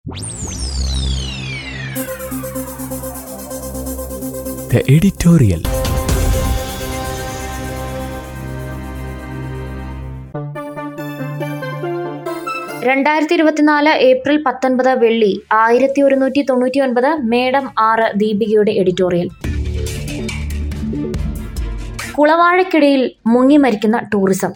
The editorial. രണ്ടായിരത്തി ഇരുപത്തിനാല് April പത്തൊൻപത് വെള്ളി ആയിരത്തി ഒരുന്നൂറ്റി തൊണ്ണൂറ്റി ഒൻപത് മേഡം ആറ് ദീപികയുടെ എഡിറ്റോറിയൽ കുളവാഴക്കിടയിൽ മുങ്ങിമരിക്കുന്ന ടൂറിസം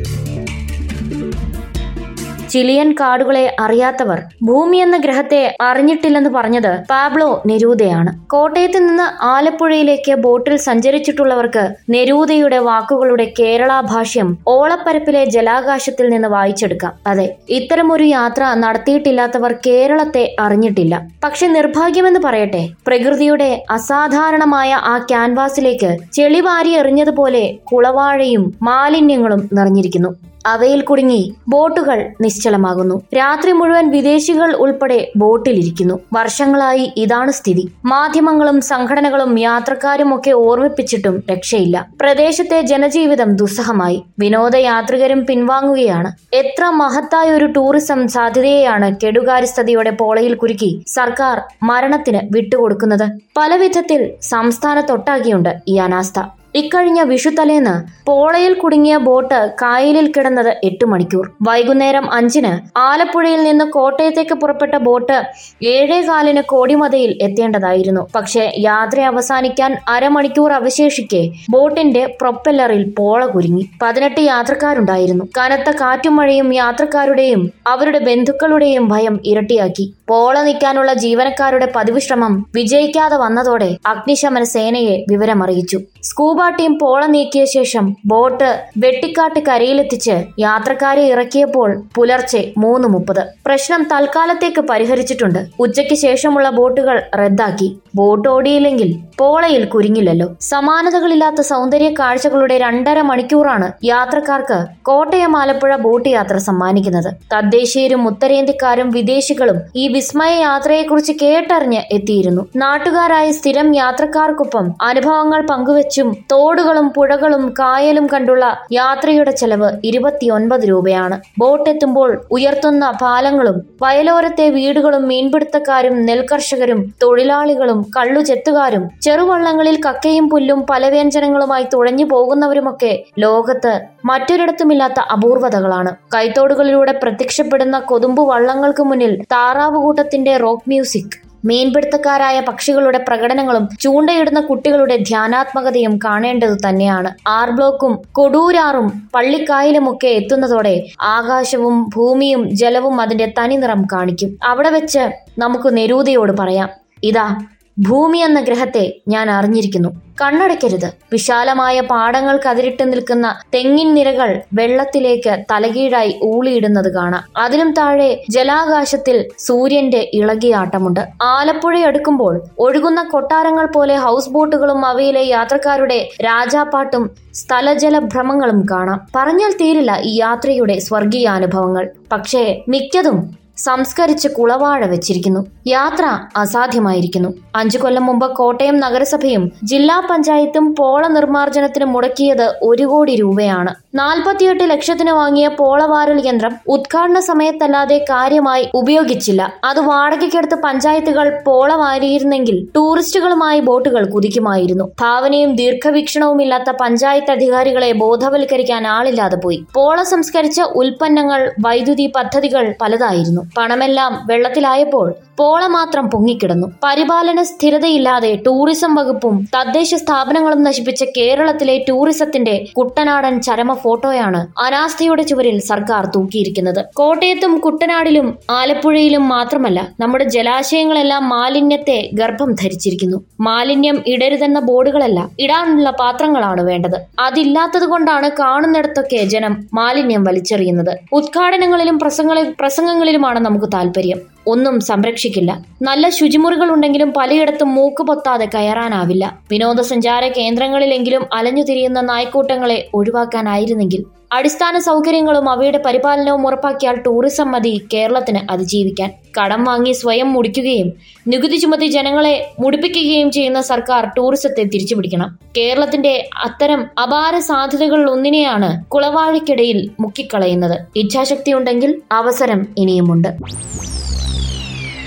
ചിലിയൻ കാടുകളെ അറിയാത്തവർ ഭൂമി എന്ന ഗ്രഹത്തെ അറിഞ്ഞിട്ടില്ലെന്ന് പറഞ്ഞത് പാബ്ലോ നെരൂദയാണ് കോട്ടയത്ത് നിന്ന് ആലപ്പുഴയിലേക്ക് ബോട്ടിൽ സഞ്ചരിച്ചിട്ടുള്ളവർക്ക് നെരൂദയുടെ വാക്കുകളുടെ കേരള ഭാഷ്യം ഓളപ്പരപ്പിലെ ജലാകാശത്തിൽ നിന്ന് വായിച്ചെടുക്കാം അതെ ഇത്തരമൊരു യാത്ര നടത്തിയിട്ടില്ലാത്തവർ കേരളത്തെ അറിഞ്ഞിട്ടില്ല പക്ഷെ നിർഭാഗ്യമെന്ന് പറയട്ടെ പ്രകൃതിയുടെ അസാധാരണമായ ആ ക്യാൻവാസിലേക്ക് ചെളിവാരി എറിഞ്ഞതുപോലെ കുളവാഴയും മാലിന്യങ്ങളും നിറഞ്ഞിരിക്കുന്നു അവയിൽ കുടുങ്ങി ബോട്ടുകൾ നിശ്ചലമാകുന്നു രാത്രി മുഴുവൻ വിദേശികൾ ഉൾപ്പെടെ ബോട്ടിലിരിക്കുന്നു വർഷങ്ങളായി ഇതാണ് സ്ഥിതി മാധ്യമങ്ങളും സംഘടനകളും യാത്രക്കാരും ഒക്കെ ഓർമ്മിപ്പിച്ചിട്ടും രക്ഷയില്ല പ്രദേശത്തെ ജനജീവിതം ദുസ്സഹമായി വിനോദയാത്രികരും പിൻവാങ്ങുകയാണ് എത്ര മഹത്തായ ഒരു ടൂറിസം സാധ്യതയെയാണ് കെടുകാര്യസ്ഥതയോടെ പോളയിൽ കുരുക്കി സർക്കാർ മരണത്തിന് വിട്ടുകൊടുക്കുന്നത് പല വിധത്തിൽ സംസ്ഥാനത്തൊട്ടാകിയുണ്ട് ഈ അനാസ്ഥ ഇക്കഴിഞ്ഞ വിഷുത്തലേന്ന് പോളയിൽ കുടുങ്ങിയ ബോട്ട് കായലിൽ കിടന്നത് എട്ട് മണിക്കൂർ വൈകുന്നേരം അഞ്ചിന് ആലപ്പുഴയിൽ നിന്ന് കോട്ടയത്തേക്ക് പുറപ്പെട്ട ബോട്ട് ഏഴേകാലിന് കോടിമതയിൽ എത്തേണ്ടതായിരുന്നു പക്ഷേ യാത്ര അവസാനിക്കാൻ അരമണിക്കൂർ അവശേഷിക്കെ ബോട്ടിന്റെ പ്രൊപ്പല്ലറിൽ പോള കുരുങ്ങി പതിനെട്ട് യാത്രക്കാരുണ്ടായിരുന്നു കനത്ത കാറ്റും മഴയും യാത്രക്കാരുടെയും അവരുടെ ബന്ധുക്കളുടെയും ഭയം ഇരട്ടിയാക്കി പോള നിൽക്കാനുള്ള ജീവനക്കാരുടെ പതിവ് ശ്രമം വിജയിക്കാതെ വന്നതോടെ അഗ്നിശമന സേനയെ വിവരമറിയിച്ചു സ്കൂബ ടീം പോള നീക്കിയ ശേഷം ബോട്ട് വെട്ടിക്കാട്ട് കരയിലെത്തിച്ച് യാത്രക്കാരെ ഇറക്കിയപ്പോൾ പുലർച്ചെ മൂന്ന് മുപ്പത് പ്രശ്നം തൽക്കാലത്തേക്ക് പരിഹരിച്ചിട്ടുണ്ട് ഉച്ചയ്ക്ക് ശേഷമുള്ള ബോട്ടുകൾ റദ്ദാക്കി ബോട്ട് ഓടിയില്ലെങ്കിൽ പോളയിൽ കുരുങ്ങില്ലല്ലോ സമാനതകളില്ലാത്ത സൗന്ദര്യ കാഴ്ചകളുടെ രണ്ടര മണിക്കൂറാണ് യാത്രക്കാർക്ക് കോട്ടയം ആലപ്പുഴ ബോട്ട് യാത്ര സമ്മാനിക്കുന്നത് തദ്ദേശീയരും ഉത്തരേന്ത്യക്കാരും വിദേശികളും ഈ വിസ്മയ യാത്രയെക്കുറിച്ച് കേട്ടറിഞ്ഞ് എത്തിയിരുന്നു നാട്ടുകാരായ സ്ഥിരം യാത്രക്കാർക്കൊപ്പം അനുഭവങ്ങൾ പങ്കുവച്ചും തോടുകളും പുഴകളും കായലും കണ്ടുള്ള യാത്രയുടെ ചെലവ് ഇരുപത്തിയൊൻപത് രൂപയാണ് ബോട്ട് എത്തുമ്പോൾ ഉയർത്തുന്ന പാലങ്ങളും വയലോരത്തെ വീടുകളും മീൻപിടുത്തക്കാരും നെൽകർഷകരും തൊഴിലാളികളും കള്ളുചെത്തുകാരും ചെറുവള്ളങ്ങളിൽ കക്കയും പുല്ലും പലവ്യഞ്ജനങ്ങളുമായി തുഴഞ്ഞു പോകുന്നവരുമൊക്കെ ലോകത്ത് മറ്റൊരിടത്തുമില്ലാത്ത അപൂർവതകളാണ് കൈത്തോടുകളിലൂടെ പ്രത്യക്ഷപ്പെടുന്ന കൊതുമ്പു വള്ളങ്ങൾക്ക് മുന്നിൽ താറാവുകൂട്ടത്തിന്റെ റോക്ക് മ്യൂസിക് മീൻപിടുത്തക്കാരായ പക്ഷികളുടെ പ്രകടനങ്ങളും ചൂണ്ടയിടുന്ന കുട്ടികളുടെ ധ്യാനാത്മകതയും കാണേണ്ടത് തന്നെയാണ് ആർ ബ്ലോക്കും കൊടൂരാറും പള്ളിക്കായലുമൊക്കെ എത്തുന്നതോടെ ആകാശവും ഭൂമിയും ജലവും അതിന്റെ തനിനിറം കാണിക്കും അവിടെ വെച്ച് നമുക്ക് നെരൂതയോട് പറയാം ഇതാ ഭൂമി എന്ന ഗ്രഹത്തെ ഞാൻ അറിഞ്ഞിരിക്കുന്നു കണ്ണടയ്ക്കരുത് വിശാലമായ പാടങ്ങൾ കതിരിട്ട് നിൽക്കുന്ന തെങ്ങിൻ നിരകൾ വെള്ളത്തിലേക്ക് തലകീഴായി ഊളിയിടുന്നത് കാണാം അതിനും താഴെ ജലാകാശത്തിൽ സൂര്യന്റെ ഇളകിയ ആട്ടമുണ്ട് ആലപ്പുഴ അടുക്കുമ്പോൾ ഒഴുകുന്ന കൊട്ടാരങ്ങൾ പോലെ ഹൗസ് ബോട്ടുകളും അവയിലെ യാത്രക്കാരുടെ രാജാപ്പാട്ടും സ്ഥലജല ഭ്രമങ്ങളും കാണാം പറഞ്ഞാൽ തീരില്ല ഈ യാത്രയുടെ സ്വർഗീയാനുഭവങ്ങൾ പക്ഷേ മിക്കതും സംസ്കരിച്ച് കുളവാഴ വെച്ചിരിക്കുന്നു യാത്ര അസാധ്യമായിരിക്കുന്നു അഞ്ചു കൊല്ലം മുമ്പ് കോട്ടയം നഗരസഭയും ജില്ലാ പഞ്ചായത്തും പോള നിർമ്മാർജ്ജനത്തിന് മുടക്കിയത് ഒരു കോടി രൂപയാണ് നാൽപ്പത്തിയെട്ട് ലക്ഷത്തിന് വാങ്ങിയ പോളവാരൽ യന്ത്രം ഉദ്ഘാടന സമയത്തല്ലാതെ കാര്യമായി ഉപയോഗിച്ചില്ല അത് വാടകയ്ക്കെടുത്ത് പഞ്ചായത്തുകൾ പോള വാരിയിരുന്നെങ്കിൽ ടൂറിസ്റ്റുകളുമായി ബോട്ടുകൾ കുതിക്കുമായിരുന്നു ഭാവനയും ദീർഘവീക്ഷണവുമില്ലാത്ത പഞ്ചായത്ത് അധികാരികളെ ബോധവൽക്കരിക്കാൻ ആളില്ലാതെ പോയി പോള സംസ്കരിച്ച ഉൽപ്പന്നങ്ങൾ വൈദ്യുതി പദ്ധതികൾ പലതായിരുന്നു പണമെല്ലാം വെള്ളത്തിലായപ്പോൾ പോള മാത്രം പൊങ്ങിക്കിടന്നു പരിപാലന സ്ഥിരതയില്ലാതെ ടൂറിസം വകുപ്പും തദ്ദേശ സ്ഥാപനങ്ങളും നശിപ്പിച്ച കേരളത്തിലെ ടൂറിസത്തിന്റെ കുട്ടനാടൻ ചരമ ഫോട്ടോയാണ് അനാസ്ഥയുടെ ചുവരിൽ സർക്കാർ തൂക്കിയിരിക്കുന്നത് കോട്ടയത്തും കുട്ടനാടിലും ആലപ്പുഴയിലും മാത്രമല്ല നമ്മുടെ ജലാശയങ്ങളെല്ലാം മാലിന്യത്തെ ഗർഭം ധരിച്ചിരിക്കുന്നു മാലിന്യം ഇടരുതെന്ന ബോർഡുകളല്ല ഇടാനുള്ള പാത്രങ്ങളാണ് വേണ്ടത് അതില്ലാത്തത് കൊണ്ടാണ് കാണുന്നിടത്തൊക്കെ ജനം മാലിന്യം വലിച്ചെറിയുന്നത് ഉദ്ഘാടനങ്ങളിലും പ്രസംഗ പ്രസംഗങ്ങളിലുമാണ് നമുക്ക് താല്പര്യം ഒന്നും സംരക്ഷിക്കില്ല നല്ല ശുചിമുറികൾ ഉണ്ടെങ്കിലും പലയിടത്തും മൂക്ക് പൊത്താതെ കയറാനാവില്ല വിനോദസഞ്ചാര കേന്ദ്രങ്ങളിലെങ്കിലും അലഞ്ഞു തിരിയുന്ന നായ്ക്കൂട്ടങ്ങളെ ഒഴിവാക്കാനായിരുന്നെങ്കിൽ അടിസ്ഥാന സൗകര്യങ്ങളും അവയുടെ പരിപാലനവും ഉറപ്പാക്കിയാൽ ടൂറിസം മതി കേരളത്തിന് അതിജീവിക്കാൻ കടം വാങ്ങി സ്വയം മുടിക്കുകയും നികുതി ചുമത്തി ജനങ്ങളെ മുടിപ്പിക്കുകയും ചെയ്യുന്ന സർക്കാർ ടൂറിസത്തെ തിരിച്ചുപിടിക്കണം കേരളത്തിന്റെ അത്തരം അപാര സാധ്യതകളിൽ ഒന്നിനെയാണ് കുളവാഴിക്കിടയിൽ മുക്കിക്കളയുന്നത് ഇച്ഛാശക്തി ഉണ്ടെങ്കിൽ അവസരം ഇനിയുമുണ്ട്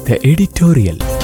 The editorial.